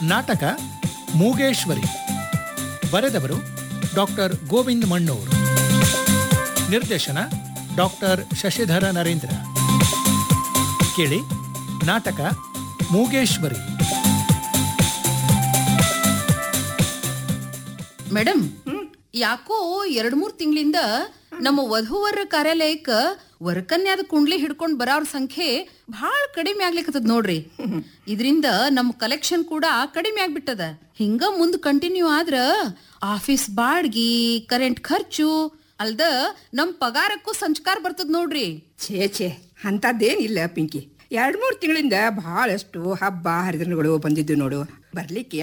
ನಾಟಕ ಮೂಗೇಶ್ವರಿ ಬರೆದವರು ಡಾಕ್ಟರ್ ಗೋವಿಂದ್ ಮಣ್ಣೂರ್ ನಿರ್ದೇಶನ ಡಾಕ್ಟರ್ ಶಶಿಧರ ನರೇಂದ್ರ ಕೇಳಿ ನಾಟಕ ಮೂಗೇಶ್ವರಿ ಮೇಡಮ್ ಯಾಕೋ ಎರಡ್ ಮೂರ್ ತಿಂಗಳಿಂದ ನಮ್ಮ ವಧುವರ ಕಾರ್ಯಾಲಯಕ್ಕ ವರಕನ್ಯಾದ ಕುಂಡ್ಲಿ ಹಿಡ್ಕೊಂಡ್ ಬರೋರ್ ಸಂಖ್ಯೆ ಬಹಳ ಕಡಿಮೆ ಆಗ್ಲಿಕ್ಕತ್ತದ ನೋಡ್ರಿ ಇದರಿಂದ ನಮ್ ಕಲೆಕ್ಷನ್ ಕೂಡ ಕಡಿಮೆ ಆಗ್ಬಿಟ್ಟದ ಹಿಂಗ ಮುಂದ್ ಕಂಟಿನ್ಯೂ ಆದ್ರ ಆಫೀಸ್ ಬಾಡ್ಗಿ ಕರೆಂಟ್ ಖರ್ಚು ಅಲ್ದ ನಮ್ ಪಗಾರಕ್ಕೂ ಸಂಚಕಾರ ಬರ್ತದ ನೋಡ್ರಿ ಛೇ ಛೇ ಅಂಥದ್ದೇನಿಲ್ಲ ಪಿಂಕಿ ಎರಡು ಮೂರು ತಿಂಗಳಿಂದ ಬಹಳಷ್ಟು ಹಬ್ಬ ಹರಿದಿನಗಳು ಬಂದಿದ್ದು ನೋಡು ಬರ್ಲಿಕ್ಕೆ